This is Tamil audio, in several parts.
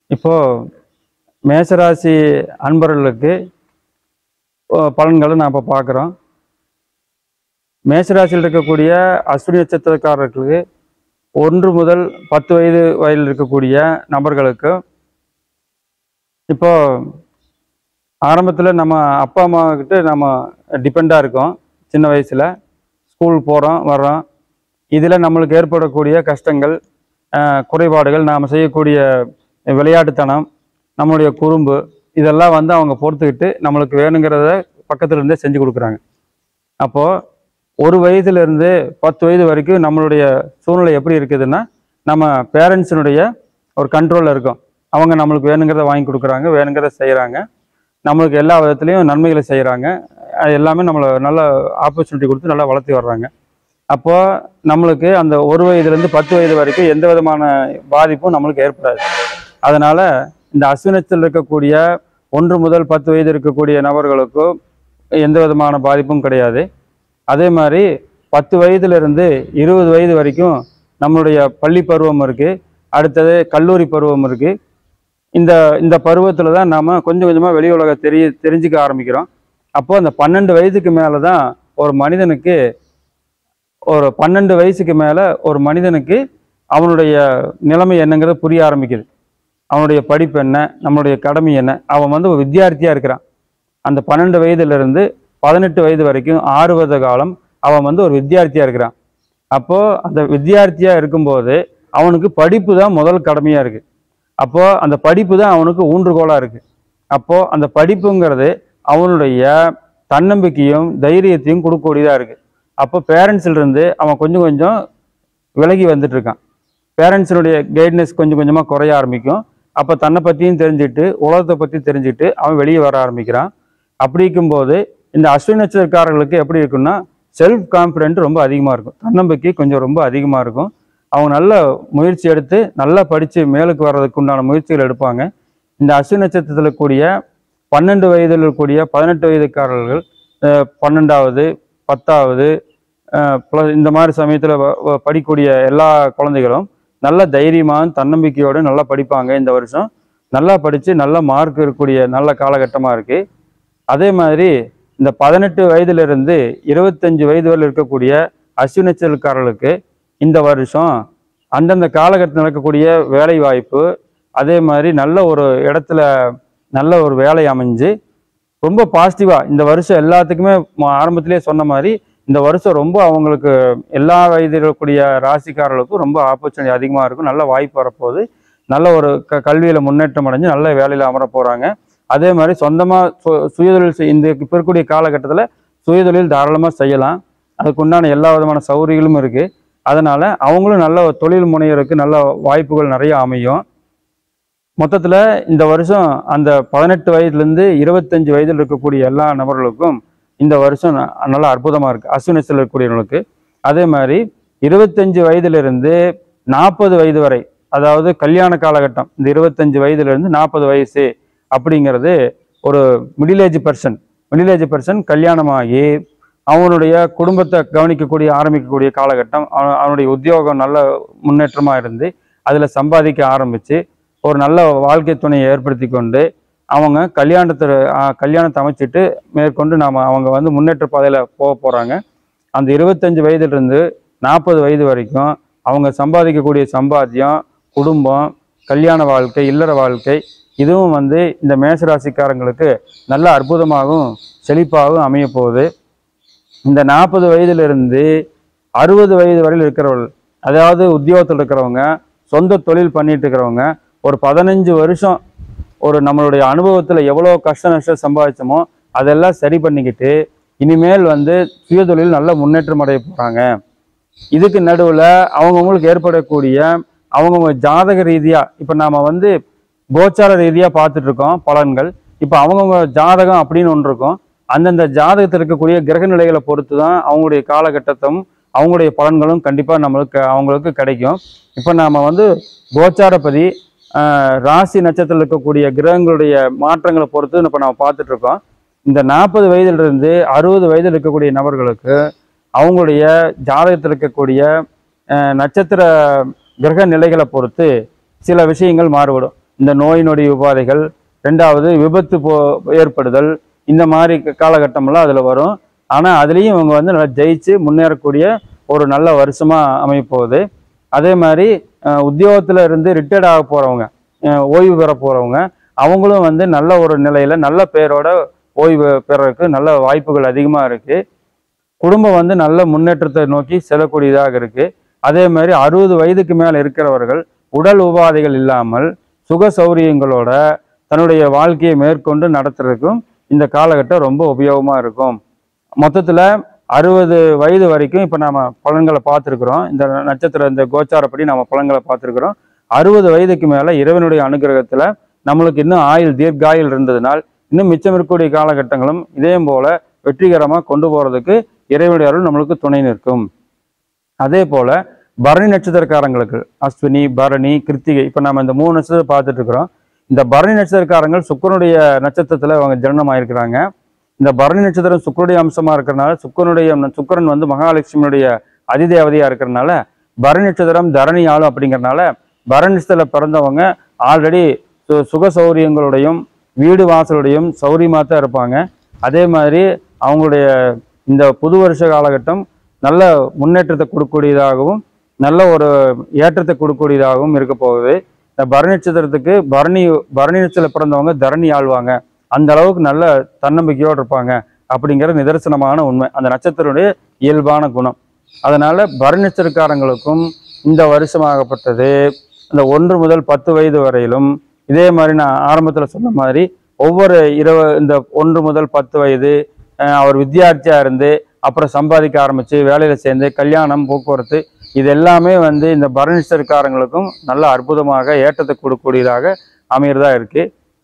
இப்போ மேசராசி அன்பர்களுக்கு ஓ, பலன்களை நாம் இப்போ பார்க்குறோம் மேசராசியில் இருக்கக்கூடிய அஸ்வினி நட்சத்திரக்காரர்களுக்கு ஒன்று முதல் பத்து வயது வயதில் இருக்கக்கூடிய நபர்களுக்கு இப்போ ஆரம்பத்தில் நம்ம அப்பா அம்மா கிட்ட நம்ம டிபெண்டாக இருக்கோம் சின்ன வயசில் ஸ்கூல் போகிறோம் வர்றோம் இதில் நம்மளுக்கு ஏற்படக்கூடிய கஷ்டங்கள் ஆஹ், குறைபாடுகள் நாம் செய்யக்கூடிய விளையாட்டுத்தனம் நம்மளுடைய குறும்பு இதெல்லாம் வந்து அவங்க பொறுத்துக்கிட்டு நம்மளுக்கு வேணுங்கிறத பக்கத்துல இருந்தே செஞ்சு கொடுக்குறாங்க அப்போது ஒரு வயதுலேருந்து பத்து வயது வரைக்கும் நம்மளுடைய சூழ்நிலை எப்படி இருக்குதுன்னா நம்ம பேரண்ட்ஸினுடைய ஒரு கண்ட்ரோலில் இருக்கோம் அவங்க நம்மளுக்கு வேணுங்கிறத வாங்கி கொடுக்குறாங்க வேணுங்கிறத செய்கிறாங்க நம்மளுக்கு எல்லா விதத்துலேயும் நன்மைகளை செய்கிறாங்க அது எல்லாமே நம்மளை நல்ல ஆப்பர்ச்சுனிட்டி கொடுத்து நல்லா வளர்த்து வர்றாங்க அப்போது நம்மளுக்கு அந்த ஒரு வயதுலேருந்து பத்து வயது வரைக்கும் எந்த விதமான பாதிப்பும் நம்மளுக்கு ஏற்படாது அதனால் இந்த அஸ்வினத்தில் இருக்கக்கூடிய ஒன்று முதல் பத்து வயது இருக்கக்கூடிய நபர்களுக்கும் எந்த விதமான பாதிப்பும் கிடையாது அதே மாதிரி பத்து வயதிலிருந்து இருபது வயது வரைக்கும் நம்மளுடைய பள்ளி பருவம் இருக்குது அடுத்தது கல்லூரி பருவம் இருக்குது இந்த இந்த பருவத்தில் தான் நாம் கொஞ்சம் கொஞ்சமாக வெளி உலக தெரிய தெரிஞ்சுக்க ஆரம்பிக்கிறோம் அப்போது அந்த பன்னெண்டு வயதுக்கு மேலே தான் ஒரு மனிதனுக்கு ஒரு பன்னெண்டு வயசுக்கு மேலே ஒரு மனிதனுக்கு அவனுடைய நிலைமை என்னங்கிறது புரிய ஆரம்பிக்குது அவனுடைய படிப்பு என்ன நம்மளுடைய கடமை என்ன அவன் வந்து ஒரு வித்தியார்த்தியாக இருக்கிறான் அந்த பன்னெண்டு வயதிலிருந்து பதினெட்டு வயது வரைக்கும் ஆறு வருட காலம் அவன் வந்து ஒரு வித்தியார்த்தியாக இருக்கிறான் அப்போது அந்த வித்தியார்த்தியாக இருக்கும்போது அவனுக்கு படிப்பு தான் முதல் கடமையாக இருக்குது அப்போது அந்த படிப்பு தான் அவனுக்கு ஊன்றுகோலாக இருக்குது அப்போது அந்த படிப்புங்கிறது அவனுடைய தன்னம்பிக்கையும் தைரியத்தையும் கொடுக்கக்கூடியதாக இருக்குது அப்போ பேரண்ட்ஸ்லேருந்து அவன் கொஞ்சம் கொஞ்சம் விலகி வந்துட்டு இருக்கான் பேரண்ட்ஸினுடைய கைட்னஸ் கொஞ்சம் கொஞ்சமாக குறைய ஆரம்பிக்கும் அப்போ தன்னை பற்றியும் தெரிஞ்சுட்டு உலகத்தை பற்றி தெரிஞ்சுட்டு அவன் வெளியே வர ஆரம்பிக்கிறான் அப்படி இருக்கும்போது இந்த அஸ்வினி நட்சத்திரக்காரர்களுக்கு எப்படி இருக்குன்னா செல்ஃப் கான்ஃபிடென்ட் ரொம்ப அதிகமாக இருக்கும் தன்னம்பிக்கை கொஞ்சம் ரொம்ப அதிகமாக இருக்கும் அவங்க நல்ல முயற்சி எடுத்து நல்லா படித்து மேலுக்கு வர்றதுக்கு உண்டான முயற்சிகள் எடுப்பாங்க இந்த அஸ்வினி நட்சத்திரத்தில் கூடிய பன்னெண்டு வயதில் இருக்கக்கூடிய பதினெட்டு வயதுக்காரர்கள் அஹ், பன்னெண்டாவது பத்தாவது ப்ளஸ் இந்த மாதிரி சமயத்தில் படிக்கக்கூடிய எல்லா குழந்தைகளும் நல்ல தைரியமாக தன்னம்பிக்கையோடு நல்லா படிப்பாங்க இந்த வருஷம் நல்லா படித்து நல்ல மார்க் இருக்கக்கூடிய நல்ல காலகட்டமாக இருக்குது அதே மாதிரி இந்த பதினெட்டு வயதிலிருந்து இருபத்தஞ்சு வயது வரை இருக்கக்கூடிய அஸ்வினி நட்சத்திரக்காரர்களுக்கு இந்த வருஷம் அந்தந்த காலகட்டத்தில் நடக்கக்கூடிய வேலை வாய்ப்பு அதே மாதிரி நல்ல ஒரு இடத்துல நல்ல ஒரு வேலை அமைஞ்சு ரொம்ப பாசிட்டிவாக இந்த வருஷம் எல்லாத்துக்குமே ம- ஆரம்பத்திலே சொன்ன மாதிரி இந்த வருஷம் ரொம்ப அவங்களுக்கு எல்லா வயதில் இருக்கக்கூடிய ராசிக்காரர்களுக்கும் ரொம்ப ஆப்பர்ச்சுனிட்டி அதிகமாக இருக்கும் நல்ல வாய்ப்பு வரப்போகுது நல்ல ஒரு க கல்வியில் முன்னேற்றம் அடைஞ்சு நல்ல வேலையில் அமர போகிறாங்க அதே மாதிரி சொந்தமாக சு சுயதொழில் செய்- இந்த இப்போ இருக்கக்கூடிய காலகட்டத்தில் சுயதொழில் தாராளமாக செய்யலாம் அதுக்கு உண்டான எல்லா விதமான சௌகரியங்களும் இருக்குது அதனால் அவங்களும் நல்ல ஒரு தொழில் முனைவருக்கு நல்ல வாய்ப்புகள் நிறைய அமையும் மொத்தத்தில் இந்த வருஷம் அந்த பதினெட்டு வயதுலேருந்து இருபத்தஞ்சு வயதில் இருக்கக்கூடிய எல்லா நபர்களுக்கும் இந்த வருஷம் ந- நல்லா அற்புதமாக இருக்குது அஸ்வினத்தில் இருக்கக்கூடியவங்களுக்கு அதே மாதிரி இருபத்தஞ்சு வயதிலிருந்து நாற்பது வயது வரை அதாவது கல்யாண காலகட்டம் இந்த இருபத்தஞ்சு வயதிலிருந்து நாற்பது வயசு அப்படிங்கிறது ஒரு middle age person middle age person கல்யாணமாகி அவனுடைய குடும்பத்தை கவனிக்கக்கூடிய ஆரம்பிக்கக்கூடிய காலகட்டம் அவன் அவனுடைய உத்தியோகம் நல்ல முன்னேற்றமாக இருந்து அதில் சம்பாதிக்க ஆரம்பித்து ஒரு நல்ல வாழ்க்கை துணையை ஏற்படுத்தி கொண்டு அவங்க கல்யாணத்தை ஆ, கல்யாணத்தை அமைச்சிட்டு மேற்கொண்டு நாம் அவங்க வந்து முன்னேற்ற பாதையில் போக போகிறாங்க அந்த இருபத்தஞ்சு வயதிலிருந்து நாற்பது வயது வரைக்கும் அவங்க சம்பாதிக்கக்கூடிய சம்பாத்தியம் குடும்பம் கல்யாண வாழ்க்கை இல்லற வாழ்க்கை இதுவும் வந்து இந்த மேசராசிக்காரங்களுக்கு நல்ல அற்புதமாகவும் செழிப்பாகவும் அமைய போகுது இந்த நாற்பது வயதிலிருந்து அறுபது வயது வரையில் இருக்கிறவர்கள் அதாவது உத்தியோகத்தில் இருக்கிறவங்க சொந்த தொழில் பண்ணிட்டு இருக்கிறவங்க ஒரு பதினஞ்சு வருஷம் ஒரு நம்மளுடைய அனுபவத்தில் எவ்வளோ கஷ்ட நஷ்டம் சம்பாதிச்சோமோ அதெல்லாம் சரி பண்ணிக்கிட்டு இனிமேல் வந்து சுயதொழில் நல்ல முன்னேற்றம் அடைய போகிறாங்க இதுக்கு நடுவில் அவங்கவுங்களுக்கு ஏற்படக்கூடிய அவங்கவுங்க ஜாதக ரீதியாக இப்போ நாம் வந்து கோச்சார ரீதியாக பார்த்துட்டு இருக்கோம் பலன்கள் இப்போ அவங்கவுங்க ஜாதகம் அப்படின்னு ஒன்று இருக்கும் அந்தந்த ஜாதகத்தில் இருக்கக்கூடிய கிரக நிலைகளை பொறுத்து தான் அவங்களுடைய காலகட்டத்தும் அவங்களுடைய பலன்களும் கண்டிப்பாக நம்மளுக்கு அவங்களுக்கு கிடைக்கும் இப்போ நாம் வந்து கோச்சாரப்படி ஆஹ், ராசி நட்சத்திரத்தில் இருக்கக்கூடிய கிரகங்களுடைய மாற்றங்களை பொறுத்து இப்போ நம்ம பார்த்துட்டு இருக்கோம் இந்த நாற்பது வயதிலிருந்து அறுபது வயதில் இருக்கக்கூடிய நபர்களுக்கு அவங்களுடைய ஜாதகத்தில் இருக்கக்கூடிய அஹ், நட்சத்திர கிரக நிலைகளை பொறுத்து சில விஷயங்கள் மாறுபடும் இந்த நோய் நொடி உபாதைகள் ரெண்டாவது விபத்து போ ஏற்படுதல் இந்த மாதிரி க- காலகட்டமெல்லாம் அதில் வரும் ஆனால் அதுலேயும் இவங்க வந்து நல்லா ஜெயிச்சு முன்னேறக்கூடிய ஒரு நல்ல வருஷமாக அமையப்போகுது அதே மாதிரி உத்தியோகத்தில் இருந்து ரிட்டையர்ட் ஆக போகிறவங்க ஓய்வு பெற போகிறவங்க அவங்களும் வந்து நல்ல ஒரு நிலையில் நல்ல பேரோட ஓய்வு பெறறதுக்கு நல்ல வாய்ப்புகள் அதிகமாக இருக்குது குடும்பம் வந்து நல்ல முன்னேற்றத்தை நோக்கி செல்லக்கூடியதாக இருக்கு அதே மாதிரி அறுபது வயதுக்கு மேல இருக்கிறவர்கள் உடல் உபாதைகள் இல்லாமல் சுக சௌரியங்களோட தன்னுடைய வாழ்க்கையை மேற்கொண்டு நடத்துறதுக்கும் இந்த காலகட்டம் ரொம்ப உபயோகமா இருக்கும் மொத்தத்துல அறுபது வயது வரைக்கும் இப்ப நாம பலன்களை பார்த்துருக்குறோம் இந்த நட்சத்திர இந்த கோச்சாரப்படி நம்ம பலன்களை பார்த்துருக்குறோம் அறுபது வயதுக்கு மேல இறைவனுடைய அனுகிரகத்துல நம்மளுக்கு இன்னும் ஆயுள் தீர்க்காயுள் இருந்ததுனால் இன்னும் மிச்சம் இருக்கக்கூடிய காலகட்டங்களும் இதே போல வெற்றிகரமாக கொண்டு போறதுக்கு இறைவனுடைய அருள் நம்மளுக்கு துணை நிற்கும் அதே போல பரணி நட்சத்திரக்காரங்களுக்கு அஸ்வினி பரணி கிருத்திகை இப்போ நம்ம இந்த மூணு நட்சத்திரம் பார்த்துட்டு இருக்கிறோம் இந்த பரணி நட்சத்திரக்காரங்கள் சுக்கரனுடைய நட்சத்திரத்துல அவங்க ஜனனமாயிருக்கிறாங்க இந்த பரணி நட்சத்திரம் சுக்கரனுடைய அம்சமா இருக்கிறனால சுக்கரனுடைய சுக்கரன் வந்து மகாலட்சுமியுடைய அதிதேவதையா இருக்கிறனால பரணி நட்சத்திரம் தரணி ஆளும் அப்படிங்கறனால பரணி நட்சத்திரத்தில் பிறந்தவங்க ஆல்ரெடி சுக சௌரியங்களோடையும் வீடு வாசலுடையும் சௌரியமாக தான் இருப்பாங்க அதே மாதிரி அவங்களுடைய இந்த புது வருஷ காலகட்டம் நல்ல முன்னேற்றத்தை கொடுக்கக்கூடியதாகவும் நல்ல ஒரு ஏற்றத்தை கொடுக்கக்கூடியதாகவும் இருக்க போகுது இந்த பரணி நட்சத்திரத்துக்கு பரணி பரணி நட்சத்திரத்தில் பிறந்தவங்க தரணி ஆழ்வாங்க அந்த அளவுக்கு நல்ல தன்னம்பிக்கையோடு இருப்பாங்க அப்படிங்கிற நிதர்சனமான உண்மை அந்த நட்சத்திரனுடைய இயல்பான குணம் அதனால பரணி நட்சத்திரக்காரங்களுக்கும் இந்த வருஷமாகப்பட்டது இந்த ஒன்று முதல் பத்து வயது வரையிலும் இதே மாதிரி நான் ஆரம்பத்தில் சொன்ன மாதிரி ஒவ்வொரு இரவு இந்த ஒன்று முதல் பத்து வயது அஹ் அவர் வித்தியார்த்தியாக இருந்து அப்புறம் சம்பாதிக்க ஆரம்பித்து வேலையில் சேர்ந்து கல்யாணம் போக்குவரத்து இது எல்லாமே வந்து இந்த பரணிஸ்டர்காரங்களுக்கும் நல்ல அற்புதமாக ஏற்றத்தை கொடுக்கக்கூடியதாக அமைகிறதா இருக்கு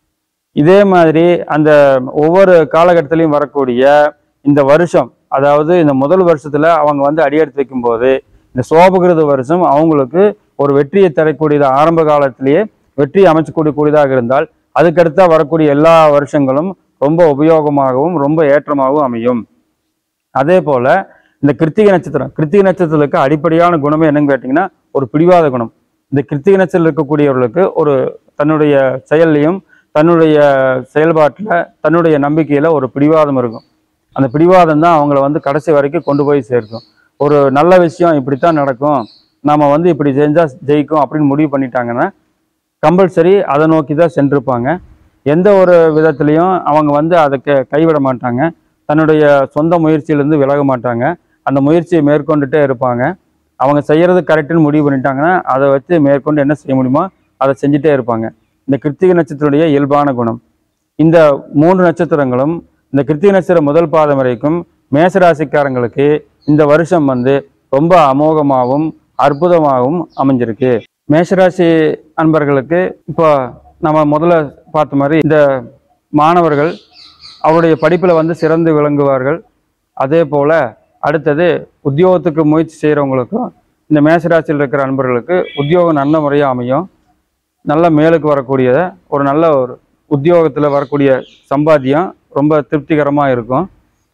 இதே மாதிரி அந்த ஒவ்வொரு காலகட்டத்திலையும் வரக்கூடிய இந்த வருஷம் அதாவது இந்த முதல் வருஷத்துல அவங்க வந்து அடியெடுத்து வைக்கும்போது இந்த சோபகிருத வருஷம் அவங்களுக்கு ஒரு வெற்றியை தரக்கூடியது ஆரம்ப காலத்திலேயே வெற்றி அமைச்சு கொடுக்கக்கூடியதாக இருந்தால் அதுக்கடுத்தா வரக்கூடிய எல்லா வருஷங்களும் ரொம்ப உபயோகமாகவும் ரொம்ப ஏற்றமாகவும் அமையும் அதே போல இந்த கிருத்திகை நட்சத்திரம் கிருத்திகை நட்சத்திரத்துக்கு அடிப்படையான குணமே என்னன்னு கேட்டிங்கன்னா ஒரு பிடிவாத குணம் இந்த கிருத்திகை நட்சத்திரம் இருக்கக்கூடியவர்களுக்கு ஒரு தன்னுடைய செயல்லையும் தன்னுடைய செயல்பாட்டில் தன்னுடைய நம்பிக்கையில் ஒரு பிடிவாதம் இருக்கும் அந்த பிடிவாதம் தான் அவங்கள வந்து கடைசி வரைக்கும் கொண்டு போய் சேர்க்கும் ஒரு நல்ல விஷயம் இப்படித்தான் நடக்கும் நாம வந்து இப்படி செஞ்சால் ஜெயிக்கும் அப்படின்னு முடிவு பண்ணிட்டாங்கன்னா கம்பல்சரி அதை நோக்கி தான் சென்றிருப்பாங்க எந்த ஒரு விதத்துலையும் அவங்க வந்து அதை க- கைவிட மாட்டாங்க தன்னுடைய சொந்த முயற்சியிலேருந்து விலக மாட்டாங்க அந்த முயற்சியை மேற்கொண்டுட்டே இருப்பாங்க அவங்க செய்யறது கரெக்டுன்னு முடிவு பண்ணிட்டாங்கன்னா அதை வச்சு மேற்கொண்டு என்ன செய்ய முடியுமோ அதை செஞ்சுட்டே இருப்பாங்க இந்த கிருத்திகை நட்சத்திரத்துடைய இயல்பான குணம் இந்த மூன்று நட்சத்திரங்களும் இந்த கிருத்திகை நட்சத்திரம் முதல் பாதம் வரைக்கும் மேசராசிக்காரங்களுக்கு இந்த வருஷம் வந்து ரொம்ப அமோகமாகவும் அற்புதமாகவும் அமைஞ்சிருக்கு மேஷராசி அன்பர்களுக்கு இப்போ நம்ம முதல்ல பார்த்த மாதிரி இந்த மாணவர்கள் அவருடைய படிப்பில் வந்து சிறந்து விளங்குவார்கள் அதே போல் அடுத்தது உத்தியோகத்துக்கு முயற்சி செய்கிறவங்களுக்கும் இந்த மேஷராசியில் இருக்கிற அன்பர்களுக்கு உத்தியோகம் நல்ல முறையாக அமையும் நல்ல மேலுக்கு வரக்கூடிய ஒரு நல்ல ஒரு உத்தியோகத்தில் வரக்கூடிய சம்பாத்தியம் ரொம்ப திருப்திகரமாக இருக்கும்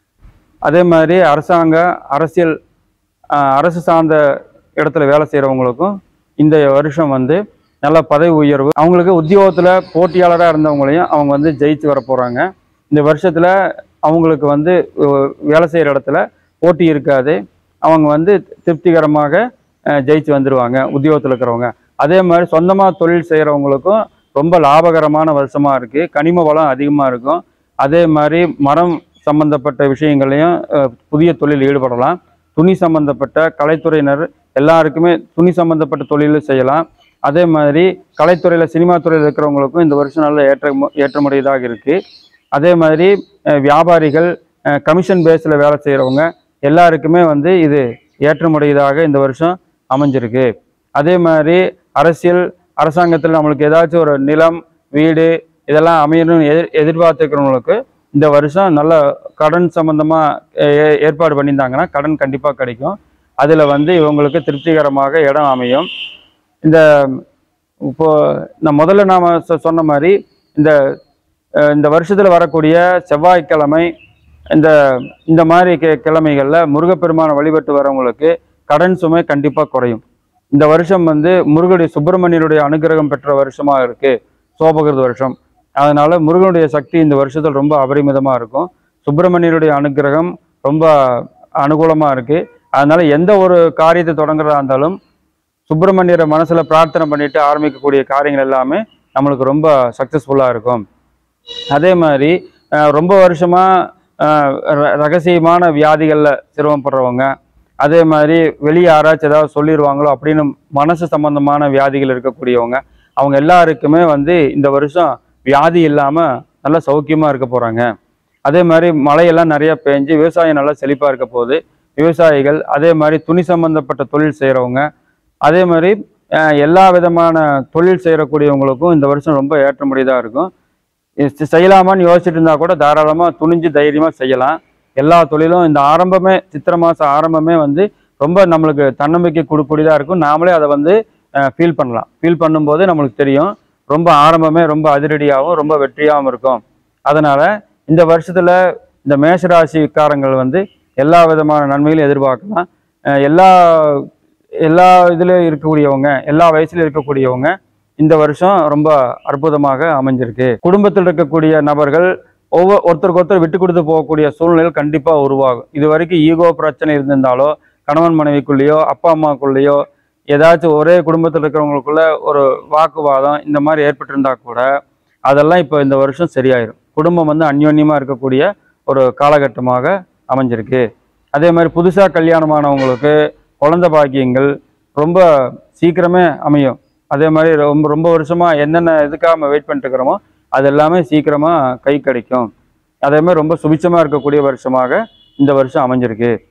அதே மாதிரி அரசாங்க அரசியல் ஆஹ், அரசு சார்ந்த இடத்துல வேலை செய்கிறவங்களுக்கும் இந்த வருஷம் வந்து நல்ல பதவி உயர்வு அவங்களுக்கு உத்தியோகத்தில் போட்டியாளராக இருந்தவங்களையும் அவங்க வந்து ஜெயிச்சு வர போகிறாங்க இந்த வருஷத்தில் அவங்களுக்கு வந்து அஹ், வேலை செய்கிற இடத்துல போட்டி இருக்காது அவங்க வந்து திருப்திகரமாக அஹ், ஜெயிச்சு வந்துடுவாங்க உத்தியோகத்தில் இருக்கிறவங்க அதே மாதிரி சொந்தமாக தொழில் செய்கிறவங்களுக்கும் ரொம்ப லாபகரமான வருஷமாக இருக்குது கனிம வளம் அதிகமாக இருக்கும் அதே மாதிரி மரம் சம்பந்தப்பட்ட விஷயங்களையும் அஹ், புதிய தொழில் ஈடுபடலாம் துணி சம்பந்தப்பட்ட கலைத்துறையினர் எல்லாருக்குமே துணி சம்பந்தப்பட்ட தொழிலும் செய்யலாம் அதே மாதிரி கலைத்துறையில் சினிமா துறையில் இருக்கிறவங்களுக்கும் இந்த வருஷம் நல்ல ஏற்ற ஏற்றமுடையதாக இருக்குது அதே மாதிரி அஹ், வியாபாரிகள் கமிஷன் பேஸில் வேலை செய்கிறவங்க எல்லாருக்குமே வந்து இது ஏற்றமுடையதாக இந்த வருஷம் அமைஞ்சிருக்கு அதே மாதிரி அரசியல் அரசாங்கத்தில் நம்மளுக்கு ஏதாச்சும் ஒரு நிலம் வீடு இதெல்லாம் அமையணும்னு எதிர் எதிர்பார்த்துக்கிறவங்களுக்கு இந்த வருஷம் நல்ல கடன் சம்பந்தமாக ஏற்பாடு பண்ணியிருந்தாங்கன்னா கடன் கண்டிப்பாக கிடைக்கும் அதில் வந்து இவங்களுக்கு திருப்திகரமாக இடம் அமையும் இந்த இப்போ நான் முதல்ல நாம் சொன்ன மாதிரி இந்த அஹ், இந்த வருஷத்தில் வரக்கூடிய செவ்வாய்க்கிழமை இந்த இந்த மாதிரி கி கிழமைகளில் முருகப்பெருமானை வழிபட்டு வரவங்களுக்கு கடன் சுமை கண்டிப்பாக குறையும் இந்த வருஷம் வந்து முருகனுடைய சுப்பிரமணியனுடைய அனுகிரகம் பெற்ற வருஷமாக இருக்கு சோபகிருத வருஷம் அதனால முருகனுடைய சக்தி இந்த வருஷத்தில் ரொம்ப அபரிமிதமாக இருக்கும் சுப்பிரமணியருடைய அனுக்கிரகம் ரொம்ப அனுகூலமாக இருக்கு அதனால எந்த ஒரு காரியத்தை தொடங்குறதா இருந்தாலும் சுப்பிரமணியரை மனசுல பிரார்த்தனை பண்ணிட்டு ஆரம்பிக்கக்கூடிய காரியங்கள் எல்லாமே நம்மளுக்கு ரொம்ப சக்ஸஸ்ஃபுல்லாக இருக்கும் அதே மாதிரி அஹ், ரொம்ப வருஷமா அஹ், ர- ரகசியமான வியாதிகளில் சிரமப்படுறவங்க அதே மாதிரி வெளியே யாராச்சும் ஏதாவது சொல்லிடுவாங்களோ அப்படின்னு மனசு சம்பந்தமான வியாதிகள் இருக்கக்கூடியவங்க அவங்க எல்லாருக்குமே வந்து இந்த வருஷம் வியாதி இல்லாமல் நல்லா சௌக்கியமாக இருக்க போகிறாங்க அதே மாதிரி மழையெல்லாம் நிறைய பெஞ்சு விவசாயம் நல்லா செழிப்பாக இருக்க போகுது விவசாயிகள் அதே மாதிரி துணி சம்பந்தப்பட்ட தொழில் செய்கிறவங்க அதே மாதிரி அஹ், எல்லா விதமான தொழில் செய்யக்கூடியவங்களுக்கும் இந்த வருஷம் ரொம்ப ஏற்றமுடியதாக இருக்கும் இது செய்யலாமான்னு யோசிச்சுட்டு இருந்தா கூட தாராளமாக துணிஞ்சு தைரியமாக செய்யலாம் எல்லா தொழிலும் இந்த ஆரம்பமே சித்திரை மாதம் ஆரம்பமே வந்து ரொம்ப நம்மளுக்கு தன்னம்பிக்கை கொடுக்கூடியதாக இருக்கும் நாமளே அதை வந்து ஃபீல் பண்ணலாம் ஃபீல் பண்ணும்போது நம்மளுக்கு தெரியும் ரொம்ப ஆரம்பமே ரொம்ப அதிரடியாகவும் ரொம்ப வெற்றியாகவும் இருக்கும் அதனால இந்த வருஷத்துல இந்த மேஷராசிக்காரங்கள் வந்து எல்லா விதமான நன்மைகளையும் எதிர்பார்க்கலாம் அஹ் எல்லா எல்லா இதுல இருக்கக்கூடியவங்க எல்லா வயசுல இருக்கக்கூடியவங்க இந்த வருஷம் ரொம்ப அற்புதமாக அமைஞ்சிருக்கு குடும்பத்தில் இருக்கக்கூடிய நபர்கள் ஒவ்வொரு ஒருத்தருக்கு ஒருத்தர் விட்டு கொடுத்து போகக்கூடிய சூழ்நிலைகள் கண்டிப்பா உருவாகும் இது வரைக்கும் ஈகோ பிரச்சனை இருந்திருந்தாலோ கணவன் மனைவிக்குள்ளேயோ அப்பா அம்மாக்குள்ளேயோ ஏதாச்சும் ஒரே குடும்பத்தில் இருக்கிறவங்களுக்குள்ள ஒரு வாக்குவாதம் இந்த மாதிரி ஏற்பட்டிருந்தா கூட அதெல்லாம் இப்போ இந்த வருஷம் சரியாயிரும் குடும்பம் வந்து அந்யோன்யமா இருக்கக்கூடிய ஒரு காலகட்டமாக அமைஞ்சிருக்கு அதே மாதிரி புதுசாக கல்யாணமானவங்களுக்கு குழந்தை பாக்கியங்கள் ரொம்ப சீக்கிரமே அமையும் அதே மாதிரி ரொம்ப ரொம்ப வருஷமா என்னென்ன இதுக்காக நம்ம வெயிட் பண்ணிட்டு இருக்கிறோமோ அது எல்லாமே சீக்கிரமா கை கிடைக்கும் அதே மாதிரி ரொம்ப சுபிச்சமா இருக்கக்கூடிய வருஷமாக இந்த வருஷம் அமைஞ்சிருக்கு